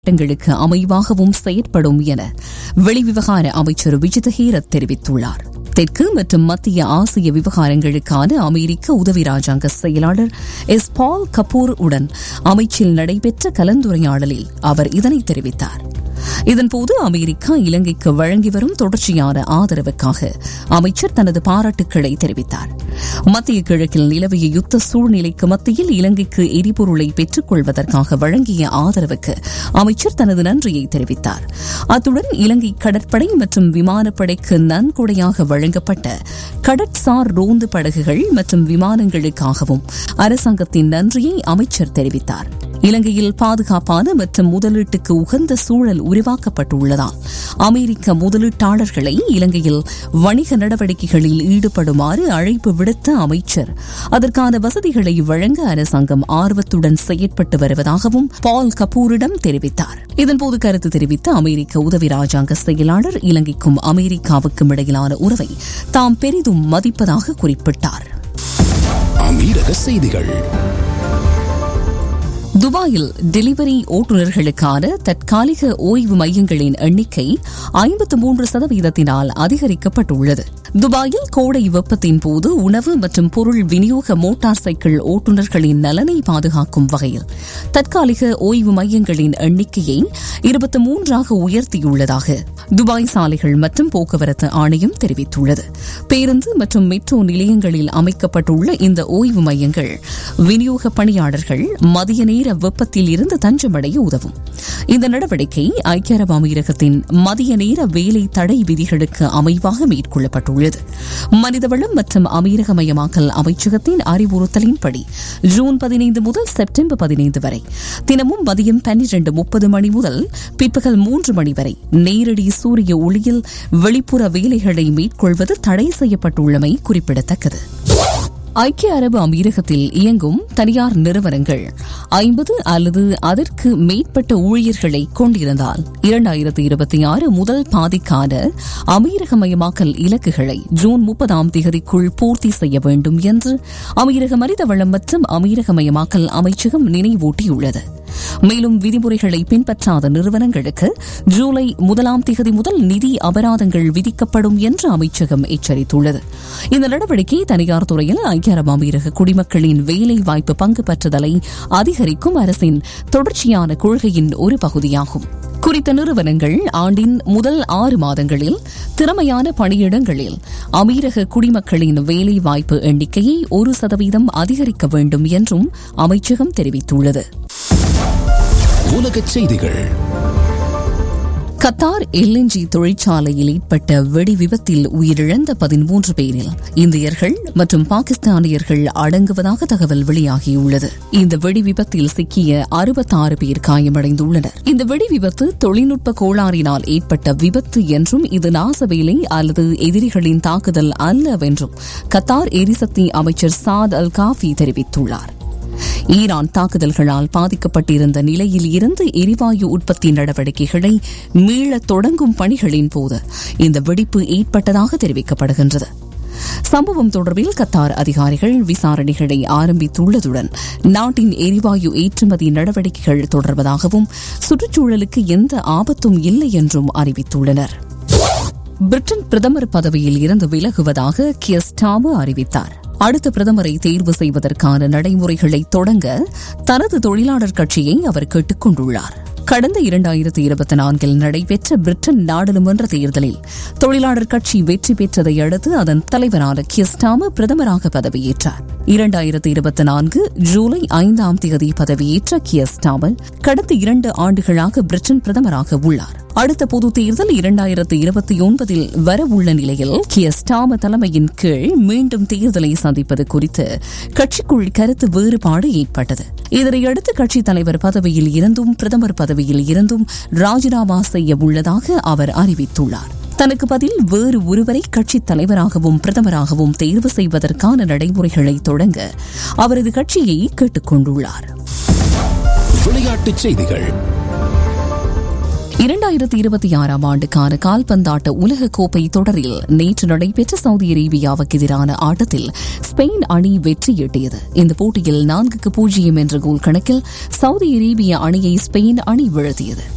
திட்டங்களுக்கு அமைவாகவும் செயற்படும் என வெளிவிவகார அமைச்சர் விஜித ஹீரத் தெரிவித்துள்ளார் தெற்கு மற்றும் மத்திய ஆசிய விவகாரங்களுக்கான அமெரிக்க உதவி ராஜாங்க செயலாளர் எஸ் பால் கபூர் உடன் அமைச்சில் நடைபெற்ற கலந்துரையாடலில் அவர் இதனை தெரிவித்தார் இதன்போது அமெரிக்கா இலங்கைக்கு வழங்கி வரும் தொடர்ச்சியான ஆதரவுக்காக அமைச்சர் தனது பாராட்டுக்களை தெரிவித்தார் மத்திய கிழக்கில் நிலவிய யுத்த சூழ்நிலைக்கு மத்தியில் இலங்கைக்கு எரிபொருளை பெற்றுக் கொள்வதற்காக வழங்கிய ஆதரவுக்கு அமைச்சர் தனது நன்றியை தெரிவித்தார் அத்துடன் இலங்கை கடற்படை மற்றும் விமானப்படைக்கு நன்கொடையாக வழங்கப்பட்ட கடற்சார் ரோந்து படகுகள் மற்றும் விமானங்களுக்காகவும் அரசாங்கத்தின் நன்றியை அமைச்சர் தெரிவித்தார் இலங்கையில் பாதுகாப்பான மற்றும் முதலீட்டுக்கு உகந்த சூழல் உருவாக்கப்பட்டுள்ளதால் அமெரிக்க முதலீட்டாளர்களை இலங்கையில் வணிக நடவடிக்கைகளில் ஈடுபடுமாறு அழைப்பு விடுத்த அமைச்சர் அதற்கான வசதிகளை வழங்க அரசாங்கம் ஆர்வத்துடன் செயற்பட்டு வருவதாகவும் பால் கபூரிடம் தெரிவித்தார் இதன்போது கருத்து தெரிவித்த அமெரிக்க உதவி ராஜாங்க செயலாளர் இலங்கைக்கும் அமெரிக்காவுக்கும் இடையிலான உறவை தாம் பெரிதும் மதிப்பதாக குறிப்பிட்டார் அமீரக செய்திகள் துபாயில் டெலிவரி ஓட்டுநர்களுக்கான தற்காலிக ஓய்வு மையங்களின் எண்ணிக்கை ஐம்பத்து மூன்று சதவீதத்தினால் அதிகரிக்கப்பட்டுள்ளது துபாயில் கோடை வெப்பத்தின் போது உணவு மற்றும் பொருள் விநியோக மோட்டார் சைக்கிள் ஓட்டுநர்களின் நலனை பாதுகாக்கும் வகையில் தற்காலிக ஓய்வு மையங்களின் எண்ணிக்கையை இருபத்தி மூன்றாக உயர்த்தியுள்ளதாக துபாய் சாலைகள் மற்றும் போக்குவரத்து ஆணையம் தெரிவித்துள்ளது பேருந்து மற்றும் மெட்ரோ நிலையங்களில் அமைக்கப்பட்டுள்ள இந்த ஓய்வு மையங்கள் விநியோக பணியாளர்கள் மதிய நேர வெப்பத்தில் இருந்து தஞ்சமடைய உதவும் இந்த நடவடிக்கை ஐக்கிய அரபு அமீரகத்தின் மதிய நேர வேலை தடை விதிகளுக்கு அமைவாக மேற்கொள்ளப்பட்டுள்ளது மனிதவளம் மற்றும் அமீரகமயமாக்கல் அமைச்சகத்தின் அறிவுறுத்தலின்படி ஜூன் பதினைந்து முதல் செப்டம்பர் பதினைந்து வரை தினமும் மதியம் பன்னிரண்டு முப்பது மணி முதல் பிற்பகல் மூன்று மணி வரை நேரடி சூரிய ஒளியில் வெளிப்புற வேலைகளை மேற்கொள்வது தடை செய்யப்பட்டுள்ளமை குறிப்பிடத்தக்கது ஐக்கிய அரபு அமீரகத்தில் இயங்கும் தனியார் நிறுவனங்கள் ஐம்பது அல்லது அதற்கு மேற்பட்ட ஊழியர்களை கொண்டிருந்தால் இரண்டாயிரத்தி இருபத்தி ஆறு முதல் பாதிக்கான அமீரகமயமாக்கல் இலக்குகளை ஜூன் முப்பதாம் தேதிக்குள் பூர்த்தி செய்ய வேண்டும் என்று அமீரக மனிதவளம் மற்றும் அமீரகமயமாக்கல் அமைச்சகம் நினைவூட்டியுள்ளது மேலும் விதிமுறைகளை பின்பற்றாத நிறுவனங்களுக்கு ஜூலை முதலாம் தேதி முதல் நிதி அபராதங்கள் விதிக்கப்படும் என்று அமைச்சகம் எச்சரித்துள்ளது இந்த நடவடிக்கை தனியார் துறையில் ஐக்கிய அரபு அமீரக குடிமக்களின் வேலை வாய்ப்பு பங்கு பற்றுதலை அதிகரிக்கும் அரசின் தொடர்ச்சியான கொள்கையின் ஒரு பகுதியாகும் குறித்த நிறுவனங்கள் ஆண்டின் முதல் ஆறு மாதங்களில் திறமையான பணியிடங்களில் அமீரக குடிமக்களின் வேலை வாய்ப்பு எண்ணிக்கையை ஒரு சதவீதம் அதிகரிக்க வேண்டும் என்றும் அமைச்சகம் தெரிவித்துள்ளது உலகச் செய்திகள் கத்தார் எல்என்ஜி தொழிற்சாலையில் ஏற்பட்ட வெடி விபத்தில் உயிரிழந்த பதிமூன்று பேரில் இந்தியர்கள் மற்றும் பாகிஸ்தானியர்கள் அடங்குவதாக தகவல் வெளியாகியுள்ளது இந்த வெடி விபத்தில் சிக்கிய அறுபத்தாறு பேர் காயமடைந்துள்ளனர் இந்த வெடி விபத்து தொழில்நுட்ப கோளாறினால் ஏற்பட்ட விபத்து என்றும் இது நாசவேலை அல்லது எதிரிகளின் தாக்குதல் அல்லவென்றும் கத்தார் எரிசக்தி அமைச்சர் சாத் அல் காஃபி தெரிவித்துள்ளார் ஈரான் தாக்குதல்களால் பாதிக்கப்பட்டிருந்த நிலையில் இருந்து எரிவாயு உற்பத்தி நடவடிக்கைகளை மீள தொடங்கும் பணிகளின் போது இந்த வெடிப்பு ஏற்பட்டதாக தெரிவிக்கப்படுகின்றது சம்பவம் தொடர்பில் கத்தார் அதிகாரிகள் விசாரணைகளை ஆரம்பித்துள்ளதுடன் நாட்டின் எரிவாயு ஏற்றுமதி நடவடிக்கைகள் தொடர்வதாகவும் சுற்றுச்சூழலுக்கு எந்த ஆபத்தும் இல்லை என்றும் அறிவித்துள்ளனர் பிரிட்டன் பிரதமர் பதவியில் இருந்து விலகுவதாக கியஸ்டாமு அறிவித்தார் அடுத்த பிரதமரை தேர்வு செய்வதற்கான நடைமுறைகளை தொடங்க தனது தொழிலாளர் கட்சியை அவர் கேட்டுக் கொண்டுள்ளார் கடந்த இரண்டாயிரத்தி இருபத்தி நான்கில் நடைபெற்ற பிரிட்டன் நாடாளுமன்ற தேர்தலில் தொழிலாளர் கட்சி வெற்றி பெற்றதை அடுத்து அதன் தலைவரான கியஸ்டாம பிரதமராக பதவியேற்றார் இரண்டாயிரத்தி இருபத்தி நான்கு ஜூலை ஐந்தாம் தேதி பதவியேற்ற கியஸ்டாமல் கடந்த இரண்டு ஆண்டுகளாக பிரிட்டன் பிரதமராக உள்ளார் அடுத்த பொது தேர்தல் இரண்டாயிரத்து இருபத்தி ஒன்பதில் வரவுள்ள நிலையில் கியஸ்டாம தலைமையின் கீழ் மீண்டும் தேர்தலை சந்திப்பது குறித்து கட்சிக்குள் கருத்து வேறுபாடு ஏற்பட்டது இதனையடுத்து கட்சித் தலைவர் பதவியில் இருந்தும் பிரதமர் பதவியில் இருந்தும் ராஜினாமா செய்ய உள்ளதாக அவர் அறிவித்துள்ளார் தனக்கு பதில் வேறு ஒருவரை கட்சித் தலைவராகவும் பிரதமராகவும் தேர்வு செய்வதற்கான நடைமுறைகளை தொடங்க அவரது கட்சியை கேட்டுக் கொண்டுள்ளார் விளையாட்டுச் செய்திகள் இரண்டாயிரத்தி இருபத்தி ஆறாம் ஆண்டுக்கான கால்பந்தாட்ட உலக கோப்பை தொடரில் நேற்று நடைபெற்ற சவுதி அரேபியாவுக்கு எதிரான ஆட்டத்தில் ஸ்பெயின் அணி வெற்றியீட்டியது இந்த போட்டியில் நான்குக்கு பூஜ்ஜியம் என்ற கோல் கணக்கில் சவுதி அரேபிய அணியை ஸ்பெயின் அணி வீழ்த்தியது